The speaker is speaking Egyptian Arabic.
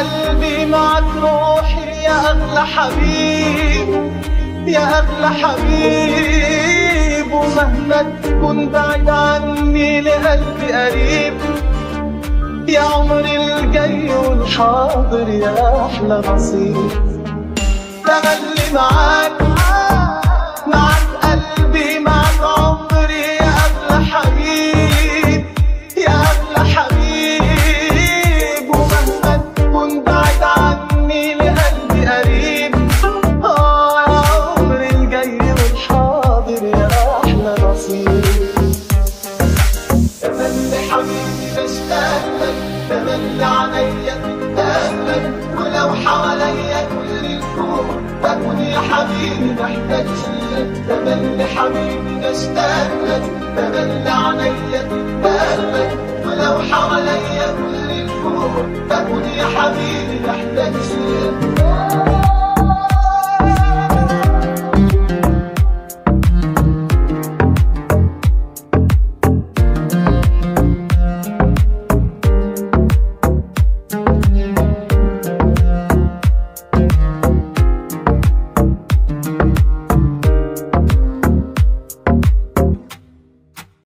قلبي معك روحي يا أغلى حبيب يا أغلى حبيب ومهما تكون بعيد عني لقلبي قريب يا عمري الجاي والحاضر يا أحلى نصيب تملي معاك معاك قلبي معاك عمري يا أغلى حبيب يا أغلى حبيب ومهما تكون بعيد عني لقلبي قريب آه يا عمري الجاي والحاضر يا أحلى نصيب تملي حبيبي بشتاق لك تملي عليا تتقابلك ولو حواليا كل الكون بكون يا حبيبي محتاج لك تملي حبيبي بشتاق لك تملي عليا تتقابلك ولو حواليا كل الكون بكون يا حبيبي محتاج لك